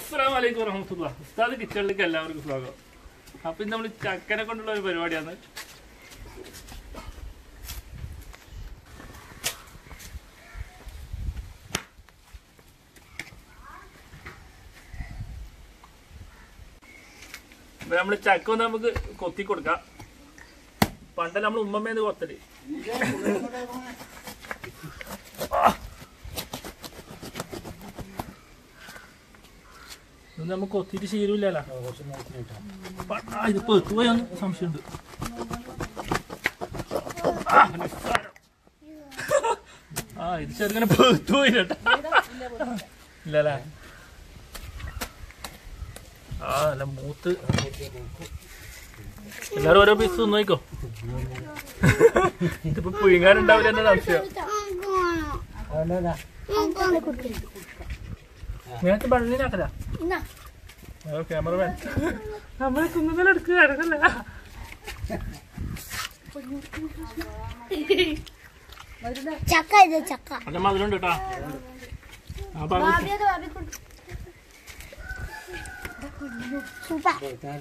അസ്സലാമു അലൈക്കും വറഹമത്തുള്ള ഉസ്താദ് കിച്ചണിലേക്ക് എല്ലാവർക്കും സ്വാഗതം അപ്പൊ ഇന്ന് നമ്മൾ ചക്കനെ കൊണ്ടുള്ള ഒരു പരിപാടിയാണ് അപ്പൊ നമ്മള് ചക്ക ഒന്ന് നമുക്ക് കൊത്തി കൊടുക്കാം പണ്ട് നമ്മൾ ഉമ്മമ്മേന്ന് കൊത്തല് ഇത് നമുക്ക് കൊത്തിയിട്ട് ശീലമില്ലല്ലോ പ- ആ, ഇത് പെത്തു പോയാന്ന് സംശയമുണ്ട് ആ, നിസ്സാരം. ആ ഇത് ചെറുങ്ങനെ പെത്തു പോയി കേട്ടാ ഇല്ലല്ലേ ആ അല്ല മൂത്ത് എല്ലാരും ഓരോ പീസ് നോക്കോ ഇതിപ്പോ പുഴുങ്ങാനുണ്ടാവില്ല എന്ന സംശയം നേരത്തെ ബള്ളിനാക്കല ക്യാമറമാൻ നമ്മളെ കുന്നുകളെടുക്കുക അടക്കല്ല ചക്ക ഇത് ചക്ക അതെ മധുരം കേട്ടാ ആ പറഞ്ഞു ഭാവി അത് ഭാവി കൊടുക്കും സൂപ്പർ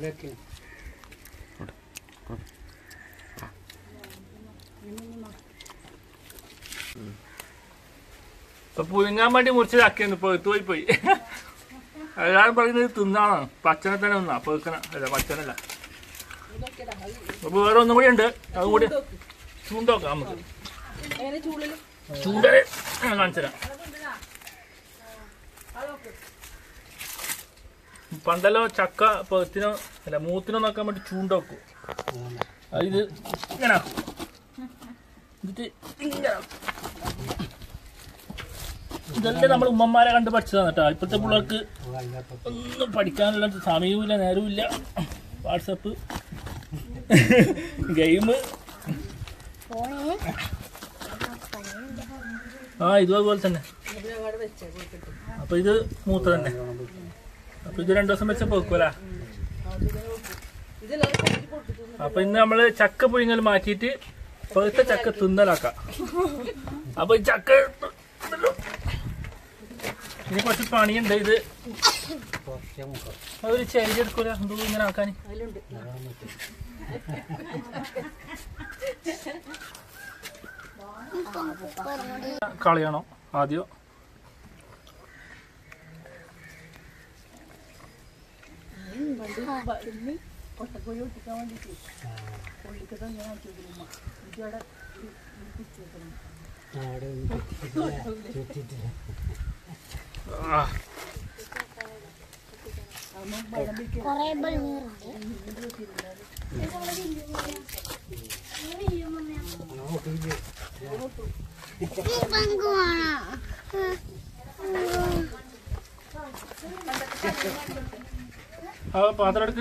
ഇപ്പൊ പുഴുങ്ങാൻ വേണ്ടി മുറിച്ച് ചക്കയാണ് പെഴുത്തു പോയി പോയി എല്ലാരും പറയുന്നത് തിന്നാണ് പച്ചനെ തന്നെ തിന്നാ പെഴുക്കണ അല്ല പച്ചനല്ല അപ്പൊ വേറെ ഒന്നും കൂടി ഉണ്ട് അതും കൂടി ചൂണ്ടോക്കാം നമുക്ക് ചൂണ്ടല് ഞാൻ കാണിച്ചുതരാം പണ്ടല്ലോ ചക്ക പെഴുത്തിനോ അല്ല മൂത്തിനോ നോക്കാൻ വേണ്ടി ചൂണ്ട വെക്കും അത് ഇത് ഇങ്ങനെ ആക്കും. എന്നിട്ട് ഇങ്ങനെ ആക്കും. ഇതെല്ലാം നമ്മൾ ഉമ്മമാരെ കണ്ട് പഠിച്ചതാണ് കേട്ടോ ഇപ്പോഴത്തെ പിള്ളേർക്ക് ഒന്നും പഠിക്കാനുള്ള സമയവുമില്ല നേരവുമില്ല വാട്സപ്പ് ഗെയിം ആ ഇതും അതുപോലെ തന്നെ അപ്പൊ ഇത് മൂത്ത തന്നെ അപ്പൊ ഇത് രണ്ടു ദിവസം വെച്ചപ്പോ വെക്കൂല അപ്പൊ ഇന്ന് നമ്മള് ചക്ക പുഴുങ്ങൽ മാറ്റിയിട്ട് പഴുത്ത ചക്ക തിന്നലാക്കാം അപ്പൊ ഈ ചക്ക ഇനി കുറച്ച് പണിയുണ്ട് ഇത് അതൊരു ചെരി എടുക്കൂല എന്തോ ഇങ്ങനെ ആക്കാൻ കളയണോ ആദ്യം ആ, കൊറേ ബൾമീറുണ്ട് ആ പാത്രം എടുക്ക്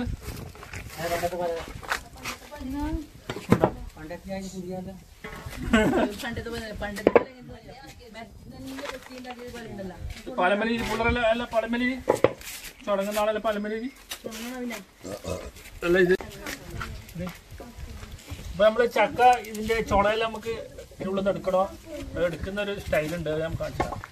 പലമലി പിള്ളേരല്ല അല്ല പലമലി തുടങ്ങുന്ന ആളല്ല പലമലി അല്ല ഇത് ഇത്. ഇപ്പൊ നമ്മള് ചക്ക ഇതിന്റെ ചുളയെല്ലാം നമുക്ക് ഇതിനുള്ളിൽ നിന്ന് എടുക്കണോ അത് എടുക്കുന്ന ഒരു സ്റ്റൈലുണ്ട് അത് ഞാൻ കാണിച്ചു തരാം.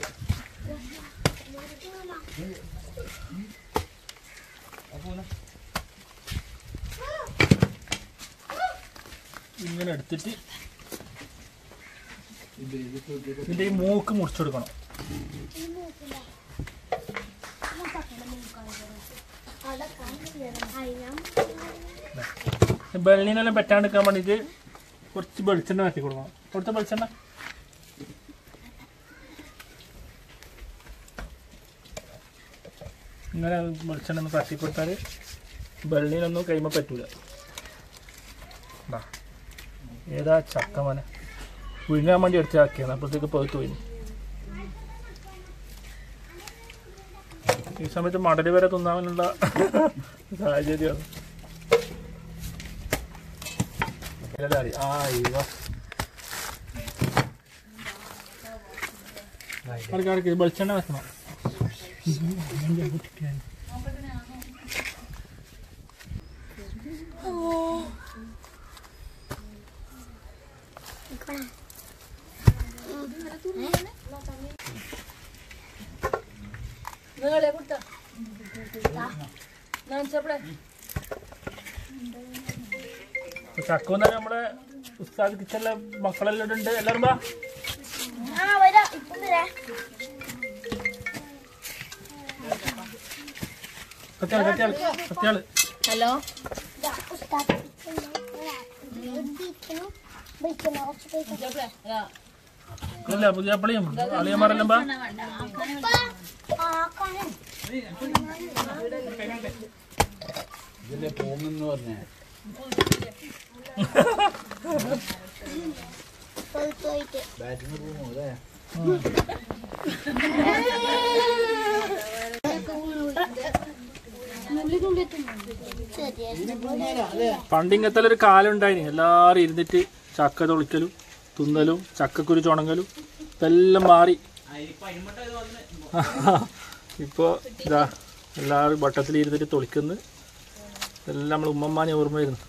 ഇങ്ങനെ എടുത്തിട്ട് ഇതിന്റെ ഈ മൂക്ക് മുറിച്ചെടുക്കണം വെള്ളിനെല്ലാം പറ്റാണ്ടിരിക്കാൻ വേണ്ടിയിട്ട് കുറച്ച് വെളിച്ചെണ്ണ മാറ്റി കൊടുക്കണം കൊടുത്ത വെളിച്ചെണ്ണ ഇങ്ങനെ വെളിച്ചെണ്ണ ഒന്ന് കത്തി കൊടുത്താൽ വെള്ളിനൊന്നും കൈമ പറ്റൂല ദാ. ഏതാ ചക്ക മോനെ വിഴുങ്ങാൻ വേണ്ടി എടുത്ത് ആക്കിയാണ് അപ്പോഴത്തേക്ക് പഴുത്ത് പോയി ഈ സമയത്ത് മടല് വരെ തിന്നാനുള്ള സാഹചര്യമാണ് ഇലതാടി. ആ ഇവ കടക്ക് കടക്ക് വെളിച്ചെണ്ണ വെക്കണം അപ്പൊ ചക്ക വന്നാൽ നമ്മുടെ ഉസ്താദ് കിച്ചണിലെ മക്കളെല്ലാം ഇവിടെ ഉണ്ട് എല്ലാവരും വാ ആ വരാം ഇപ്പം വരാം കത്തിയാള് കത്തിയാള് കത്തിയാള് ഹലോ ഉസ്താദ് വിളിക്കുന്നു കുറച്ച് പൈസ ഇല്ല പുതിയ അപ്പളിയും അളിയന്മാരെല്ലാം വാ ആക്കാനും ഇതിലെ പോകുന്നെന്ന് പറഞ്ഞേ പോയിട്ട് ബാറ്റിന് പോകുമോ അല്ലേ പണ്ട് ഇങ്ങനത്തെ ഒരു കാലം ഉണ്ടായിന് എല്ലാവരും ഇരുന്നിട്ട് ചക്ക തൊളിക്കലും തിന്നലും ചക്കക്കുരു ചുണങ്ങലും ഇതെല്ലാം മാറി ഇപ്പോൾ ഇതാ എല്ലാവരും വട്ടത്തിൽ ഇരുന്നിട്ട് തൊളിക്കുന്നു എല്ലാം നമ്മൾ ഉമ്മമ്മാനെ ഓർമ്മ വരുന്നു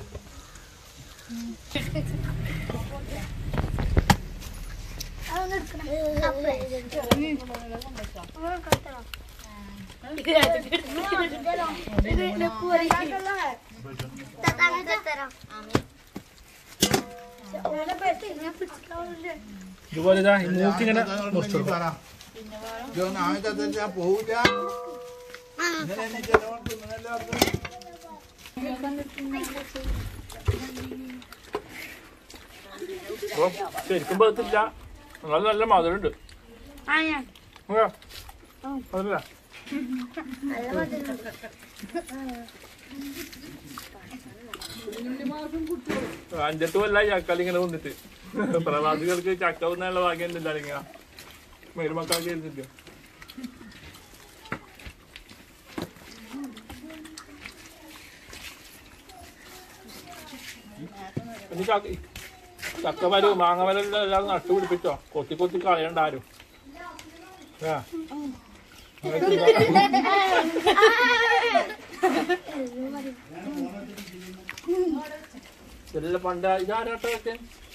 ഇതുപോലെ ഇതാ ഈ മൂക്കിങ്ങനെ മുറിച്ചു കൊടുക്കും. ഞാൻ പോവില്ല ഇങ്ങനെ എന്നെ ചിലവർക്ക് ഇങ്ങനെല്ലാവർക്കും അപ്പോൾ ശരിക്കും പകത്തില്ല നിങ്ങൾ നല്ല മധുരമുണ്ട് ആ, അതല്ല അഞ്ചെട്ട് കൊല്ലായി ചക്കാലി ഇങ്ങനെ വന്നിട്ട് പ്രവാസികൾക്ക് ചക്ക വന്നുള്ള ഭാഗ്യം ഉണ്ടല്ലോ ഇങ്ങനെ മരുമക്കാർക്ക് ഇരുന്നിട്ട് ഇനി ചക്ക ചക്ക മരം മാങ്ങ മരം എല്ലാം എല്ലാവരും നട്ടുപിടിപ്പിച്ചോ കൊത്തി കൊത്തി കളയണ്ട ആരും ആ. ഇതെല്ലാം പണ്ട് ഇതാരാട്ടോ ഒക്കെ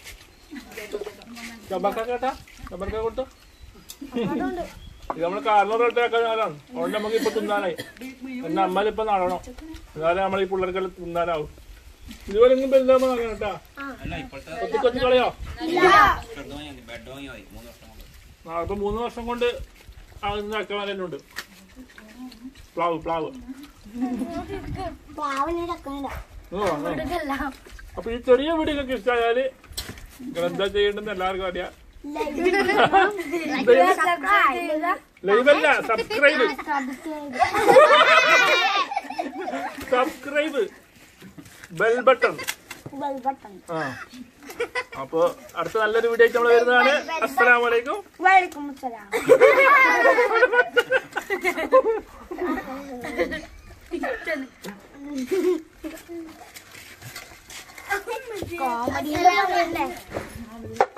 ചബക്ക കേട്ടാ ചബക്ക കൊടുത്തു ഇത് നമ്മള് കാരണവർ ഇട്ടേക്കാൻ ഞാനാണ് അതുകൊണ്ട് നമുക്ക് ഇപ്പൊ തിന്നാനായി എന്നെ അമ്മയിലിപ്പൊ നടണം എന്നാലേ നമ്മളീ പിള്ളേർക്കെല്ലാം തിന്നാനാവും ഇതുപോലെ എങ്കിലും പെരുന്നാമ കേട്ടാ കൊത്തി കൊത്തി കളയോ ആ ഇപ്പൊ മൂന്ന് വർഷം കൊണ്ട് ചക്കമലുണ്ട് പ്ലാവ് പ്ലാവ് പാവനെ ചക്കണില്ല ഓ, ആ. അപ്പൊ ഈ ചെറിയ വീഡിയോക്ക് ഇഷ്ടമായാല് നിങ്ങൾ എന്താ ചെയ്യേണ്ടെന്ന് എല്ലാവർക്കും അറിയാം ലൈവല്ല subscribe subscribe bell button button ആ അപ്പൊ അടുത്ത നല്ലൊരു വീഡിയോ ആയിട്ട് നമ്മൾ വരുന്നതാണ് അസ്സലാമു അലൈക്കും വലൈക്കും അസ്സലാം കോമഡി